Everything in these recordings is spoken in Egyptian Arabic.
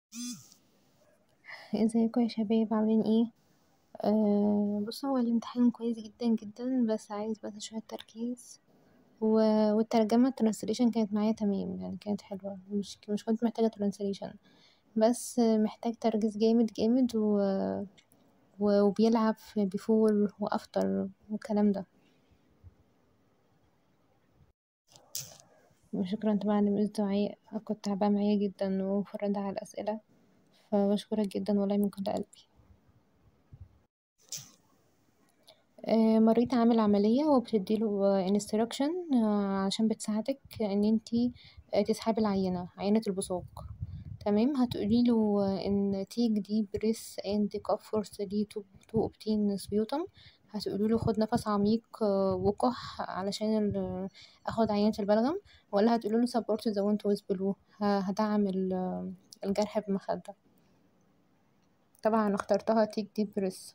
ازيكم يا شباب عاملين ايه أه بصوا هو الامتحان كويس جدا جدا بس عايز بس شوية تركيز و... والترجمة الترانسليشن كانت معايا تمام يعني كانت حلوة مش مش كنت محتاجة ترانسليشن بس محتاج تركيز جامد جامد و... و... وبيلعب في بيفور وافتر والكلام ده وشكرا طبعا لمس دعاء كنت تعبانة معايا جدا وفرد على الأسئلة فبشكرك جدا والله من كل قلبي آه، مريض عامل عملية وبتديله انستراكشن عشان بتساعدك ان انتي تسحبي العينة عينة البصاق تمام هتقوليله ان take deep breath and cough forcefully to, to obtain sputum هتقوليله خد نفس عميق وكح علشان اخد عينة البلغم ولا هتقوليله support the wound with blue هدعم الجرح بمخدة طبعا انا اخترتها take deep breath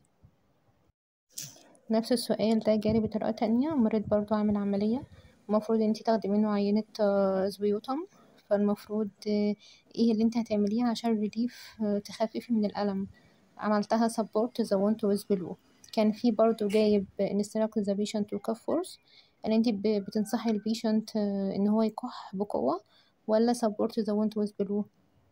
نفس السؤال ده جالي بطريقة تانية مريض برضو عامل عملية المفروض انتي تاخدي منه عينة سبيوتم فالمفروض ايه اللي انتي هتعمليه عشان ريليف تخففي من الألم عملتها support the wound with blue كان في برضو جايب instruct the patient to cough force ان انتي بتنصحي البيشنت ان هو يكح بقوة ولا support the wound with blue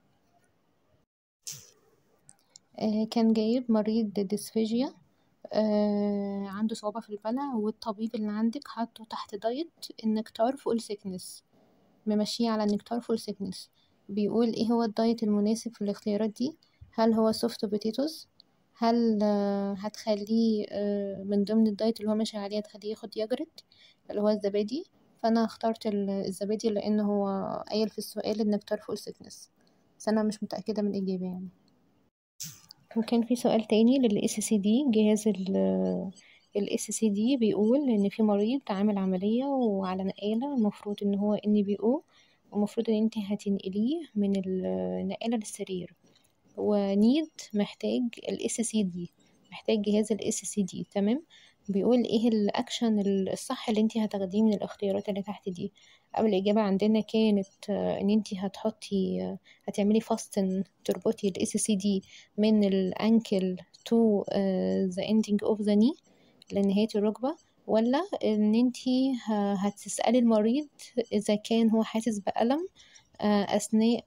كان جايب مريض ديسفيجيا آه عنده صعوبة في البلع والطبيب اللي عندك حاطه تحت دايت النكتار فول سيكنس ممشيه على النكتار فول سيكنس بيقول ايه هو الدايت المناسب في الاختيارات دي هل هو سوفت بوتيتوز هل آه هتخليه آه من ضمن الدايت اللي هو ماشي عليه هتخليه ياخد ياجرت اللي هو الزبادي فانا اخترت الزبادي لان هو قايل في السؤال النكتار فول سيكنس بس انا مش متأكدة من الإجابة يعني وكان في سؤال تاني لل SCD جهاز ال SCD بيقول إن في مريض عامل عملية وعلى نقالة المفروض إن هو NBO ومفروض إن انتي هتنقليه من النقالة للسرير ونيد محتاج ال SCD محتاج جهاز ال SCD تمام بيقول ايه الاكشن الصح اللي انتي هتاخديه من الاختيارات اللي تحت دي اول اجابة عندنا كانت ان انتي هتحطي هتعملي فاستن تربطي ال SCD من الانكل تو the ending of the knee لنهاية الركبة ولا ان انتي هتسألي المريض اذا كان هو حاسس بألم اثناء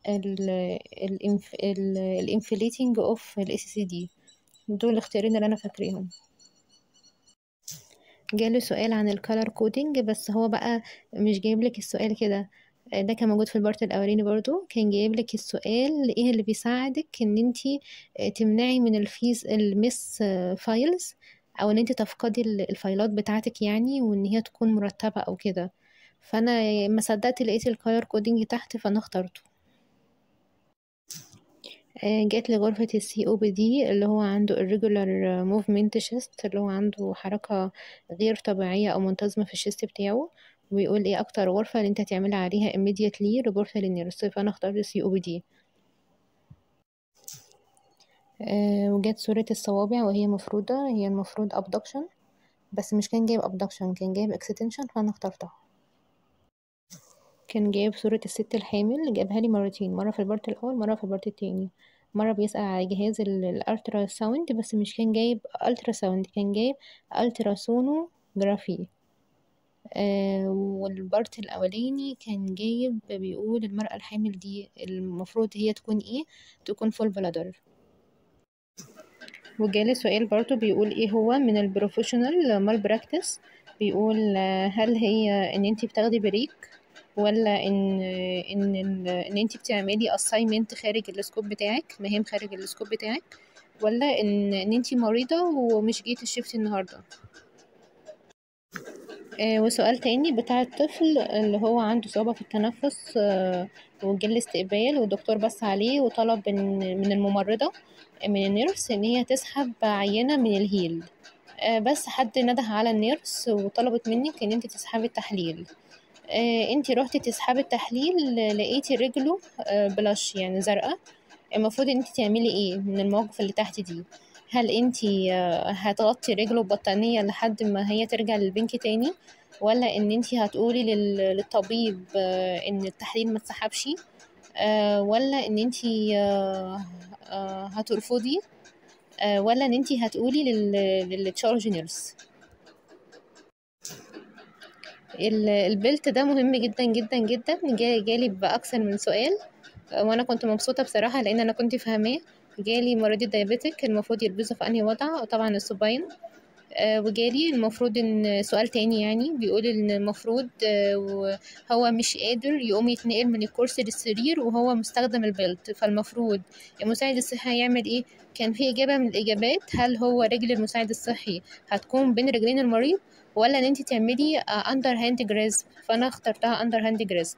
الانفليتنج اوف ال SCD دول الاختيارين اللي انا فاكراهم جالي سؤال عن الكالر كودينج بس هو بقى مش جايب لك السؤال كده ده كان موجود في البارت الاولاني برضو كان جايب لك السؤال ايه اللي بيساعدك ان انتي تمنعي من الفيز المس فايلز او ان انتي تفقدي الفايلات بتاعتك يعني وان هي تكون مرتبة او كده فانا ما صدقت لقيت الكالر كودينج تحت فانا اخترته جات لي غرفة السي او بي دي اللي هو عنده irregular movement chest اللي هو عنده حركة غير طبيعية او منتظمة في الشيست بتاعه وبيقول ايه اكتر غرفة اللي انت هتعملي عليها immediately report للنيرس فانا اخترت السي او بي دي وجات صورة الصوابع وهي مفروضة هي المفروض abduction بس مش كان جايب abduction كان جايب extension فانا اخترتها كان جايب صورة الست الحامل جابها لي مرتين مرة في البارت الأول مرة في البارت التاني مرة بيسأل على جهاز الالترا ساوند بس مش كان جايب الترا ساوند كان جايب الترا سونوجرافي آه والبارت الأولاني كان جايب بيقول المرأة الحامل دي المفروض هي تكون ايه تكون فول بلادر وجالي سؤال برضو بيقول ايه هو من البروفيشنال مال براكتس بيقول هل هي ان انتي بتاخدي بريك ولا ان ان ان انت بتعملي اساينمنت خارج السكوب بتاعك مهام خارج السكوب بتاعك ولا ان ان انت مريضه ومش جيتي الشفت النهارده آه وسؤال تاني بتاع الطفل اللي هو عنده صعوبة في التنفس آه وجه استقبال والدكتور بص عليه وطلب من من الممرضة من النيرس ان هي تسحب عينة من الهيل آه بس حد نده على النيرس وطلبت منك ان انت تسحبي التحليل آه انتي روحتي تسحبي التحليل لقيتي رجله آه بلاش يعني زرقاء المفروض انتي تعملي ايه من المواقف اللي تحت دي هل انتي آه هتغطي رجله ببطانية لحد ما هي ترجع للبنك تاني ولا ان انتي هتقولي للطبيب ان التحليل ما اتسحبش آه ولا ان انتي آه آه هترفضي آه ولا ان انتي هتقولي لل للتشارج نيرس ال- البلت ده مهم جدا جدا جدا جا- جالي بأكثر من سؤال آه، وانا كنت مبسوطة بصراحة لان انا كنت فاهماه جالي مريض الديابيتك المفروض يلبسه في انهي وضع طبعا الصباين آه، وجالي المفروض ان سؤال تاني يعني بيقول ان المفروض آه، و- هو مش قادر يقوم يتنقل من الكرسي للسرير وهو مستخدم البلت فالمفروض المساعد الصحي هيعمل ايه كان في اجابه من الاجابات هل هو رجل المساعد الصحي هتكون بين رجلين المريض ولا ان انت تعملي اندر هاند جريسب فانا اخترتها اندر هاند جريسب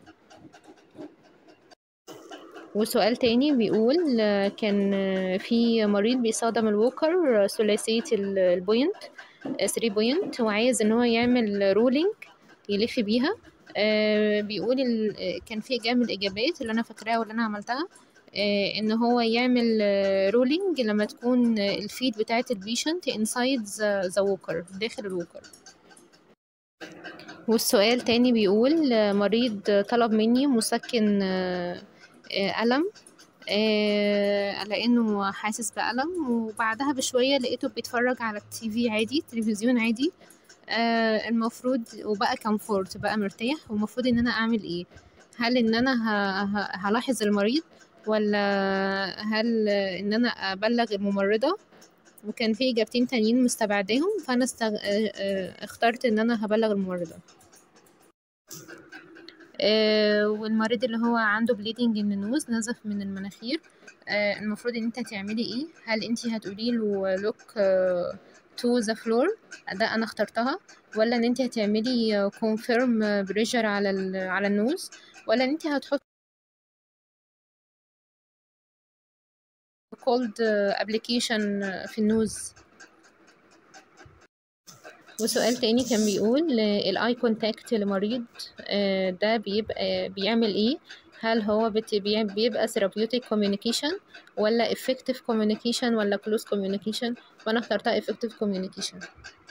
وسؤال تاني بيقول آه، كان آه، في مريض بيستخدم الووكر آه، ثلاثية ال- البوينت 3 بوينت وعايز ان هو يعمل رولينج يلف بيها آه، بيقول ال- آه، كان في إجابة من الإجابات اللي أنا فاكراها واللي أنا عملتها آه، إن هو يعمل رولينج لما تكون آه، الفيد بتاعة البيشنت inside the the walker داخل الووكر والسؤال تاني بيقول آه، مريض طلب مني مسكن آه، آه، ألم آه، لأنه حاسس بألم وبعدها بشوية لقيته بيتفرج على التي في عادي تلفزيون عادي آه، المفروض وبقى كمفورت بقى مرتاح والمفروض ان انا اعمل ايه هل ان انا ه- ه- هلاحظ المريض ولا هل ان انا ابلغ الممرضة وكان في اجابتين تانيين مستبعداهم فانا استغ... آه، آه، اخترت ان انا هبلغ الممرضة آه، والمريض اللي هو عنده بليدنج من النوز نزف من المناخير آه، المفروض ان انت هتعملي ايه هل انت هتقولي له لوك تو ذا فلور ده انا اخترتها ولا ان انت هتعملي كونفيرم بريشر على ال على النوز ولا ان انت هتحطي كولد ابلكيشن في النوز وسؤال تاني كان بيقول الاي كونتاكت لمريض آه، ده بيبقى بيعمل ايه هل هو بت- بي- بيبقى therapeutic communication ولا effective communication ولا close communication وانا اخترتها effective communication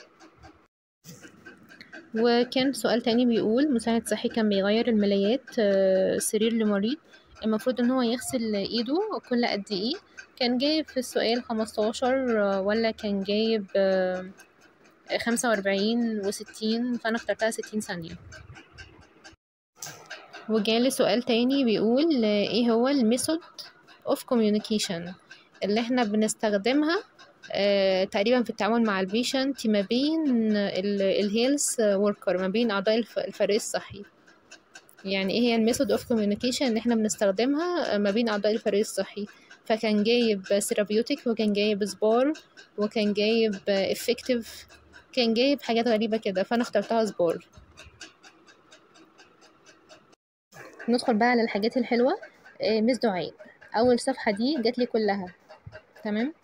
وكان سؤال تاني بيقول مساعد صحي كان بيغير الملايات آه، سرير لمريض المفروض ان هو يغسل ايده كل قد ايه كان جايب في السؤال خمستاشر ولا كان جايب خمسة وأربعين وستين فأنا اخترتها ستين ثانية وجالي سؤال تاني بيقول آه، ايه هو الميثود اوف communication اللي احنا بنستخدمها آه، تقريبا في التعامل مع البيشنت ما بين الهيلث وركر ما بين اعضاء الف- الفريق الصحي يعني ايه هي الميثود اوف communication اللي احنا بنستخدمها ما بين اعضاء الفريق الصحي فكان جايب ثيرابيوتيك وكان جايب سبار وكان جايب افكتيف كان جايب حاجات غريبة كده فانا اخترتها سبار ندخل بقى على الحاجات الحلوة آه، مس دعاء اول صفحة دي جات لي كلها تمام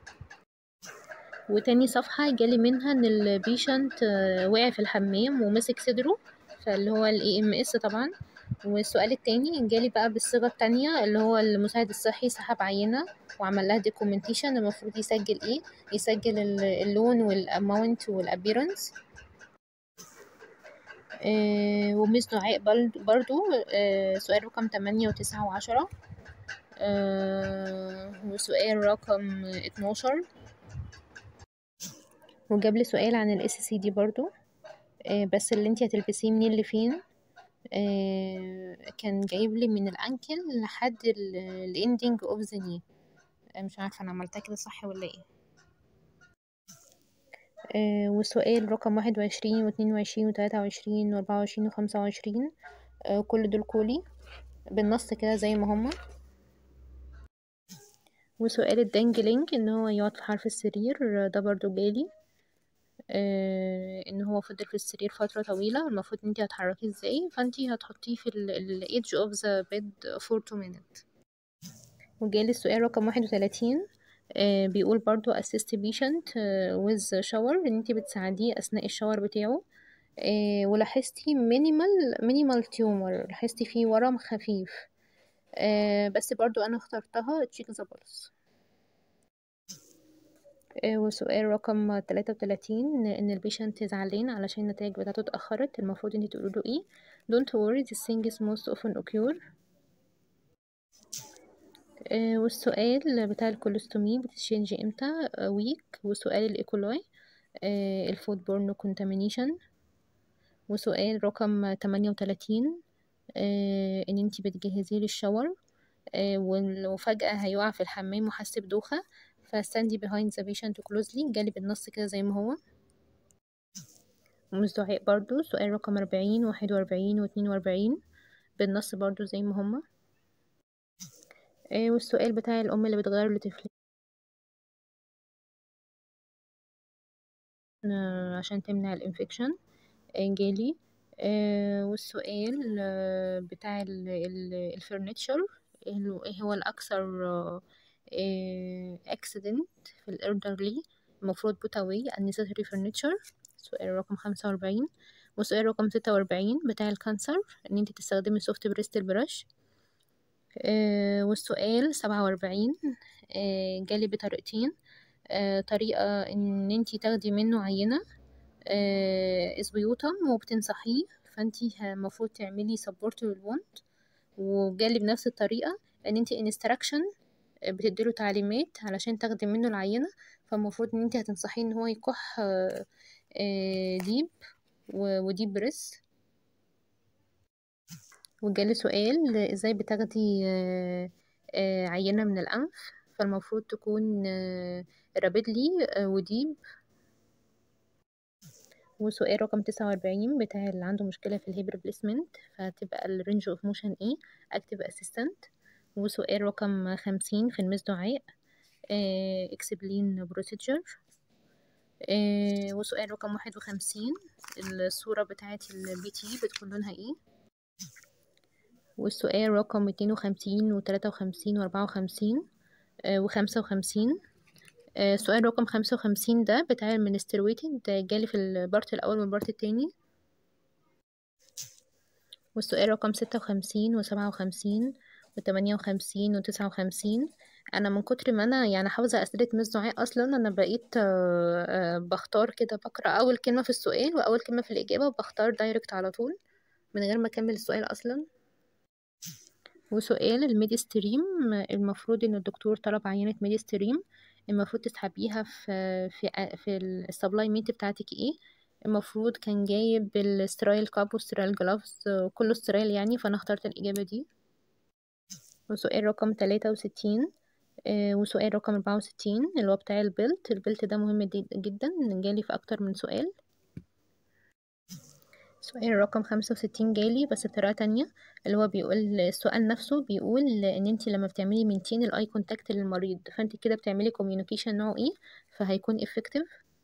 وتاني صفحة جالي منها ان البيشنت آه، وقع في الحمام ومسك صدره فاللي هو ال EMS طبعا والسؤال التاني جالي بقى بالصيغة التانية اللي هو المساعد الصحي سحب عينة وعمل لها دوكيومنتيشن المفروض يسجل ايه يسجل ال- اللون والاماونت والابيرنس آه ومس دعاء بل- برضو آه سؤال رقم تمانية وتسعة وعشرة آه وسؤال رقم اتناشر وجاب لي سؤال عن الاس سي دي برضو آه بس اللي انتي هتلبسيه منين لفين آه كان جايب لي من الانكل لحد الاندنج اوف ذا ني مش عارفه انا عملتها كده صح ولا ايه آه وسؤال رقم واحد وعشرين واتنين وعشرين وتلاتة وعشرين واربعة وعشرين وخمسة وعشرين آه كل دول كولي بالنص كده زي ما هما وسؤال الدانجلينج ان هو يقعد في حرف السرير آه، ده برضو جالي آه ان هو فضل في السرير فترة طويلة المفروض انتي هتحركيه ازاي فانتي هتحطيه في ال ال edge of the bed for two minutes وجالي السؤال رقم واحد وتلاتين آه بيقول برضو assist patient آه with shower ان انتي بتساعديه اثناء الشاور بتاعه آه ولاحظتي minimal minimal tumor لاحظتي فيه ورم خفيف آه بس برضو انا اخترتها check the pulse آه، وسؤال رقم تلاتة وتلاتين إن البيشنت زعلان علشان النتائج بتاعته اتأخرت المفروض انتي تقولوا له ايه don't worry this thing is most often occur آه، والسؤال بتاع الكولوستومي بتتشنج امتى ويك وسؤال الايكولاي الفود بورن كونتامينيشن وسؤال رقم 38 آه، ان انتي بتجهزيه للشاور آه، ولو فجأة هيقع في الحمام وحس بدوخة فستاندي behind the patient closely جالي بالنص كده زي ما هو ومزدعاء برضو سؤال رقم أربعين واحد وأربعين واتنين وأربعين بالنص برضو زي ما هما آه، والسؤال بتاع الأم اللي بتغير لطفلها آه، عشان تمنع الانفكشن جالي آه، والسؤال آه، بتاع الفرنتشر ايه هو الأكثر اكسيدنت في الالدرلي المفروض put away unnecessary furniture سؤال رقم خمسة وأربعين وسؤال رقم ستة وأربعين بتاع الكانسر ان انت تستخدمي سوفت بريستل براش آه والسؤال سبعة وأربعين آه جالي بطريقتين آه طريقة ان انت تاخدي منه عينة آه اسبيوتم وبتنصحيه فانتي المفروض تعملي سبورت للوند وجالي بنفس الطريقة ان انت انستراكشن بتديله تعليمات علشان تاخدي منه العينة فالمفروض ان انت هتنصحيه ان هو يكح آه، آه، ديب و- وديب بريس وجالي سؤال ازاي بتاخدي آه، آه، عينة من الأنف فالمفروض تكون رابيدلي وديب وسؤال رقم تسعة وأربعين بتاع اللي عنده مشكلة في الهيب ريبليسمنت فهتبقى الرينج اوف موشن ايه اكتف اسيستنت وسؤال رقم خمسين في المس دعاء اكسبلين بروسيجر وسؤال رقم واحد وخمسين الصورة بتاعة البي تي بتكون لونها ايه والسؤال رقم اتنين وخمسين وتلاتة وخمسين وأربعة وخمسين وخمسة وخمسين سؤال رقم خمسة وخمسين ده بتاع المنسترويتد جالي في البارت الأول والبارت التاني والسؤال رقم ستة وخمسين وسبعة وخمسين وتمانية وخمسين وتسعة وخمسين أنا من كتر ما أنا يعني حافظة أسئلة مس دعاء أصلا أنا بقيت آه، آه، بختار كده بقرأ أول كلمة في السؤال وأول كلمة في الإجابة وبختار دايركت على طول من غير ما أكمل السؤال أصلا وسؤال الميديستريم المفروض ان الدكتور طلب عينة ميديستريم المفروض تسحبيها في في في السبلايمنت بتاعتك ايه المفروض كان جايب السترايل كاب والسترايل جلافز كله سترايل يعني فانا اخترت الاجابة دي وسؤال رقم تلاتة وستين آه، وسؤال رقم أربعة وستين اللي هو بتاع البيلت البيلت ده مهم دي- جدا جالي في أكتر من سؤال سؤال رقم خمسة وستين جالي بس بطريقة تانية اللي هو بيقول السؤال نفسه بيقول ان انت لما بتعملي مينتين الاي كونتاكت للمريض فانت كده بتعملي كوميونيكيشن نوعه ايه فهيكون effective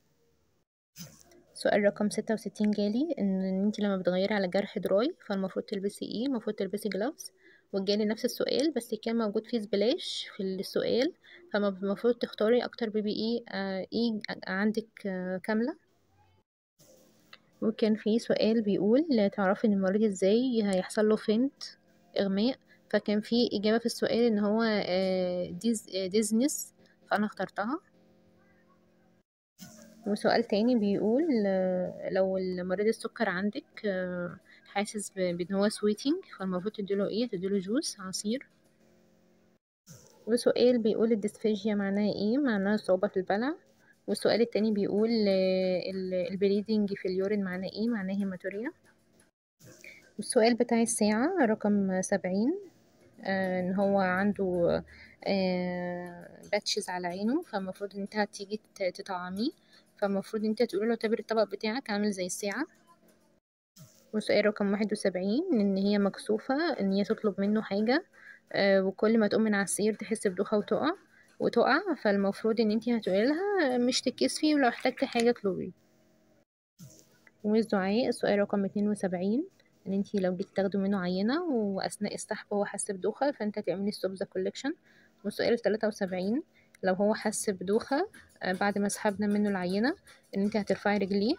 سؤال رقم ستة وستين جالي ان انت لما بتغيري على جرح دراي فالمفروض تلبسي ايه المفروض تلبسي جلافز وجالي نفس السؤال بس كان موجود فيه سبلاش في السؤال فالمفروض تختاري اكتر بيبي ايه آه ايه عندك آه كاملة وكان في سؤال بيقول تعرفي ان المريض ازاي هيحصل له فينت اغماء فكان في اجابه في السؤال ان هو آه، ديز آه، ديزنس فانا اخترتها وسؤال تاني بيقول آه، لو المريض السكر عندك آه، حاسس ب- بان هو سويتنج فالمفروض تديله ايه تديله جوس عصير وسؤال بيقول الديسفيجيا معناها ايه معناها صعوبة في البلع والسؤال التاني بيقول البليدنج في اليورين معناه ايه معناه هيماتوريا والسؤال بتاع الساعة رقم سبعين آه، ان هو عنده باتشز على عينه فالمفروض ان انت هتيجي ت- تطعميه فالمفروض ان انت تقول له اعتبر الطبق بتاعك عامل زي الساعة والسؤال رقم واحد وسبعين ان هي مكسوفة ان هي تطلب منه حاجة آه، وكل ما تقوم من على السرير تحس بدوخة وتقع وتقع فالمفروض ان انت هتقولي لها مش تتكسفي ولو احتجت حاجة اطلبي ومس دعاء السؤال رقم اتنين وسبعين ان انتي لو جيتي تاخدي منه عينة واثناء السحب هو حس بدوخة فانت هتعملي ستوب ذا كولكشن والسؤال تلاتة وسبعين لو هو حس بدوخة آه، بعد ما سحبنا منه العينة ان انت هترفعي رجليه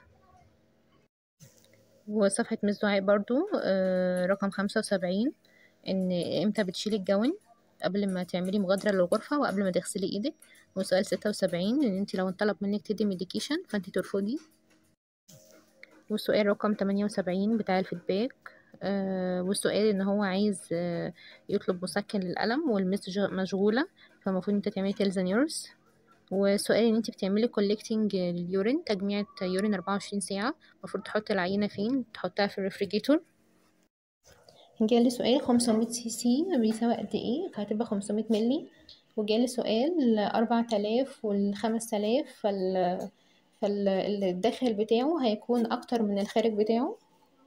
وصفحة مس دعاء برضو آه، رقم خمسة وسبعين ان امتى بتشيلي الجون قبل ما تعملي مغادرة للغرفة وقبل ما تغسلي ايدك وسؤال ستة وسبعين ان انت لو انطلب منك تدي ميديكيشن فانت ترفضي والسؤال رقم تمانية وسبعين بتاع الفيدباك آه والسؤال ان هو عايز آه يطلب مسكن للألم والمس مشغولة فالمفروض انت تعملي تيلز نيرس والسؤال ان انت بتعملي كولكتنج اليورين تجميع يورين 24 ساعة المفروض تحطي العينة فين تحطها في الريفريجيتور جالي سؤال 500 سي سي بيساوي قد ايه فهتبقى 500 ملي وجالي سؤال 4000 وال 5000 فال فالداخل بتاعه هيكون اكتر من الخارج بتاعه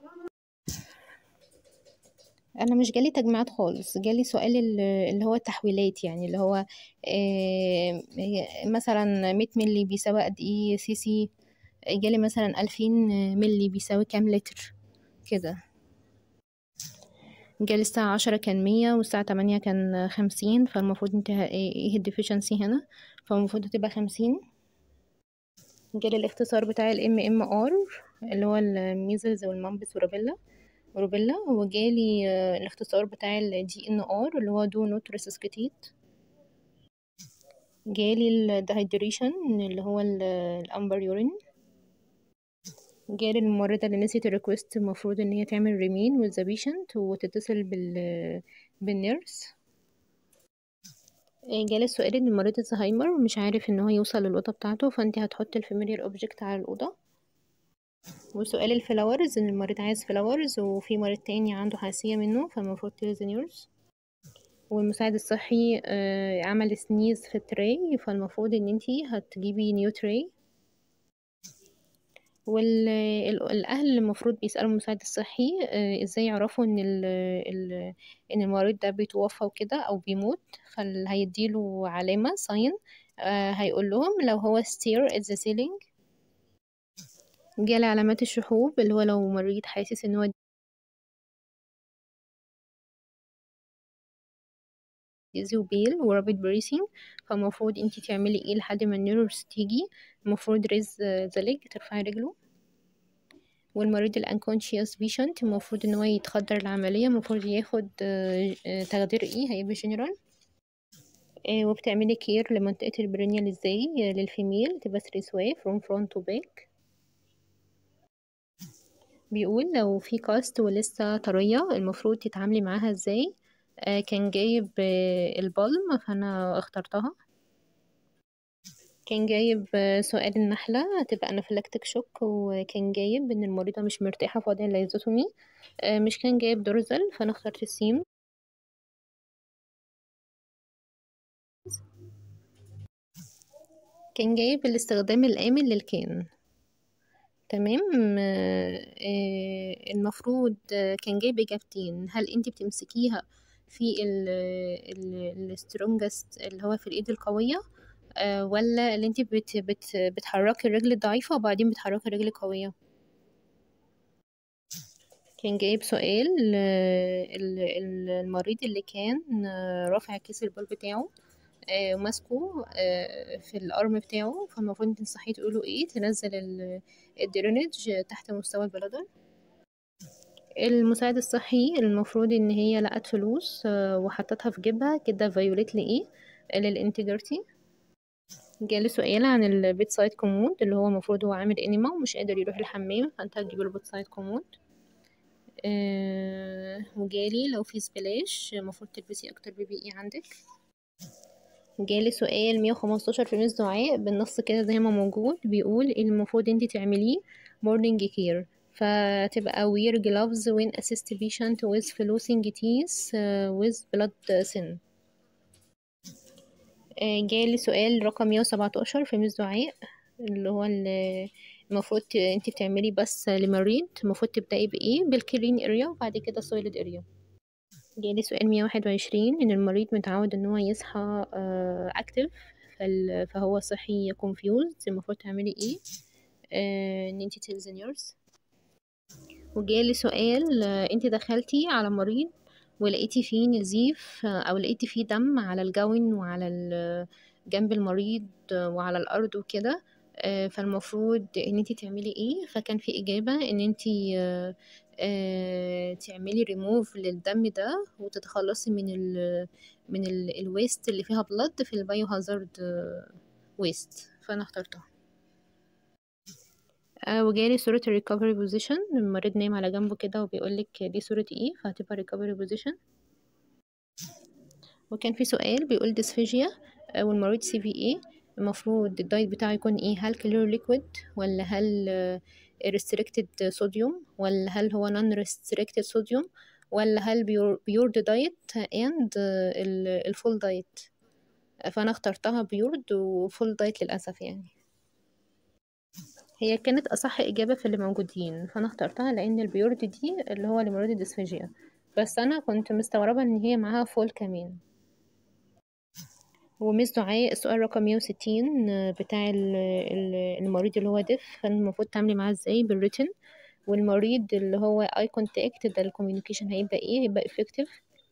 انا مش جالي تجميعات خالص جالي سؤال اللي هو التحويلات يعني اللي هو آه مثلا 100 ملي بيساوي قد ايه سي سي جالي مثلا 2000 ملي بيساوي كام لتر كده جالي الساعة عشرة كان مية والساعة تمانية كان خمسين فالمفروض انت ايه الديفيشنسي هنا فالمفروض تبقى خمسين جالي الاختصار بتاع الام ام ار اللي هو الميزلز والمامبس وروبيلا روبيلا وجالي الاختصار بتاع الدي ان ار اللي هو دو نوت ريسسكتيت جالي الدهيدريشن اللي هو الامبر يورين جالي الممرضة اللي نسيت الريكوست المفروض ان هي تعمل ريمين with the patient وتتصل بال بالنيرس جالي السؤال ان مريض الزهايمر مش عارف ان هو يوصل للأوضة بتاعته فانت هتحط الفاميليار اوبجكت على الأوضة وسؤال الفلاورز ان المريض عايز فلاورز وفي مريض تاني عنده حساسية منه فالمفروض تلز نيرس والمساعد الصحي عمل سنيز في التري فالمفروض ان انتي هتجيبي نيو تري والاهل المفروض بيسالوا المساعد الصحي ازاي يعرفوا ان ال ال ان المريض ده بيتوفى وكده او بيموت فهيديله علامه ساين هيقول لهم لو هو stare at the ceiling جالي علامات الشحوب اللي هو لو مريض حاسس ان هو ديزي وبيل ورابط بريسنج فالمفروض انتي تعملي ايه لحد ما النيرس تيجي المفروض ريز ذا ليج ترفعي رجله والمريض الانكونشيوس بيشنت المفروض ان هو يتخدر العمليه المفروض ياخد تخدير ايه هيبقى جنرال وبتعملي كير لمنطقه البرينيال ازاي للفيميل تبقى ثري واي فروم فرونت تو باك بيقول لو في كاست ولسه طريه المفروض تتعاملي معاها ازاي كان جايب البالم فانا اخترتها كان جايب سؤال النحلة هتبقى انافيلاكتيك شوك وكان جايب ان المريضة مش مرتاحة في وضع الليزوتومي مش كان جايب دورزل فانا اخترت السيم كان جايب الاستخدام الآمن للكان تمام المفروض كان جايب إجابتين هل انت بتمسكيها في السترونجست اللي هو في الإيد القوية أه ولا اللي انت بت بت بتحركي الرجل الضعيفة وبعدين بتحركي الرجل القوية كان جايب سؤال المريض اللي كان رافع كيس البول بتاعه وماسكه في الارم بتاعه فالمفروض تنصحيه تقوله ايه تنزل الدرينج تحت مستوى البلدر المساعد الصحي المفروض ان هي لقت فلوس وحطتها في جيبها كده فايوليت لايه للانتجرتي جالي سؤال عن البيت سايد كومود اللي هو المفروض هو عامل انيما ومش قادر يروح الحمام فانت هتجيب له بيت سايد كومود أه وجالي لو في سبلاش المفروض تلبسي اكتر بي بي اي عندك جالي سؤال مية وخمستاشر في ميس دعاء بالنص كده زي ما موجود بيقول ايه المفروض انت تعمليه morning care فتبقى wear gloves when assist patient with flossing teeth with blood thin جالي سؤال رقم مية وسبعتاشر في ميس دعاء اللي هو المفروض انت بتعملي بس لمريض المفروض تبدأي بإيه بالكلين اريا وبعد كده سويلد اريا جالي سؤال مية واحد وعشرين ان المريض متعود ان هو يصحى اكتف فهو صحي كونفيوز المفروض تعملي ايه ان انت تلزن يورز وجالي سؤال انت دخلتي على مريض ولقيتي فيه نزيف او لقيتي فيه دم على الجون وعلى جنب المريض وعلى الارض وكده فالمفروض ان انت تعملي ايه فكان في اجابه ان انت تعملي ريموف للدم ده وتتخلصي من ال من الويست اللي فيها بلد في البايو هازارد ويست فانا اخترتها آه وجالي صورة الريكفري بوزيشن المريض نايم على جنبه كده وبيقولك دي صورة ايه فهتبقى ريكفري بوزيشن وكان في سؤال بيقول ديسفيجيا آه والمريض سي في ايه المفروض الدايت بتاعه يكون ايه هل كلور ليكويد ولا هل ريستريكتد صوديوم ولا هل هو نون ريستريكتد صوديوم ولا هل بيورد دايت اند الفول دايت فانا اخترتها بيورد وفول دايت للاسف يعني هي كانت اصح اجابه في اللي موجودين فانا اخترتها لان البيورد دي اللي هو لمريض الديسفيجيا بس انا كنت مستغربه ان هي معاها فول كمان ومس دعاء السؤال رقم مية وستين بتاع المريض اللي هو ديف كان المفروض تعملي معاه ازاي بالريتن والمريض اللي هو اي كونتاكت ده الكوميونيكيشن هيبقى ايه هيبقى افكتيف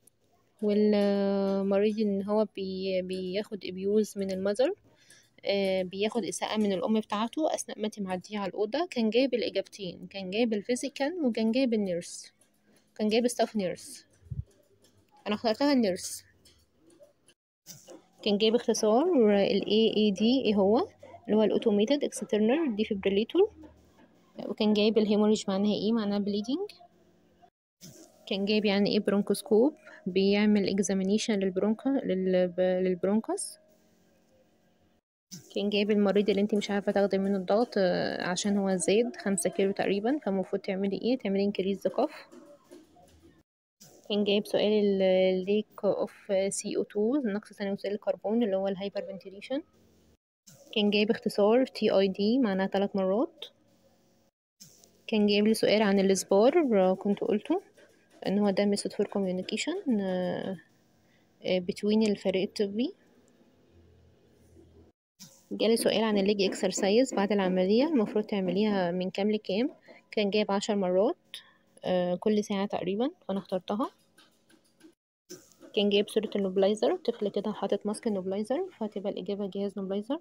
والمريض ان هو بي بياخد ابيوز من المذر آه بياخد إساءة من الأم بتاعته أثناء ما انتي معدية على الأوضة كان جايب الإجابتين كان جايب الفيزيكال وكان جايب النيرس كان جايب ستاف نيرس أنا اخترتها النيرس كان جايب اختصار ال AAD ايه هو اللي هو الأوتوميتد اكسترنال ديفيبريليتور وكان جايب الهيموريج معناها ايه معناها بليدنج كان جايب يعني ايه برونكوسكوب بيعمل اكزامينيشن للبرونكا للبرونكس كان جايب المريض اللي انت مش عارفه تاخدي منه الضغط عشان هو زايد خمسة كيلو تقريبا فالمفروض تعملي ايه تعملي انكريز ذا كف كان جايب سؤال الليك اوف سي او 2 نقص ثاني اكسيد الكربون اللي هو الهايبر فنتيليشن كان جايب اختصار تي اي دي معناها ثلاث مرات كان جايب لي سؤال عن الاسبار كنت قلته ان هو ده ميثود فور كوميونيكيشن بتوين الفريق الطبي جالي سؤال عن الليج اكسرسايز بعد العملية المفروض تعمليها من كام لكام كان جايب عشر مرات كل ساعة تقريبا فانا اخترتها كان جايب صورة النوبلايزر طفل كده حاطط ماسك النوبلايزر فهتبقى الإجابة جهاز نوبلايزر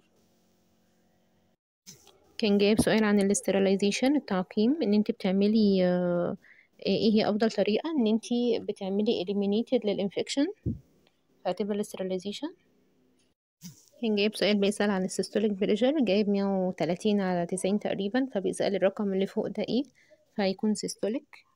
كان جايب سؤال عن الاستراليزيشن التعقيم ان انت بتعملي ايه هي افضل طريقة ان انت بتعملي eliminated للانفكشن فهتبقى الاستراليزيشن كان جايب سؤال بيسأل عن السيستوليك بريشر جايب مية وتلاتين على تسعين تقريبا فبيسأل الرقم اللي فوق ده ايه فهيكون سيستوليك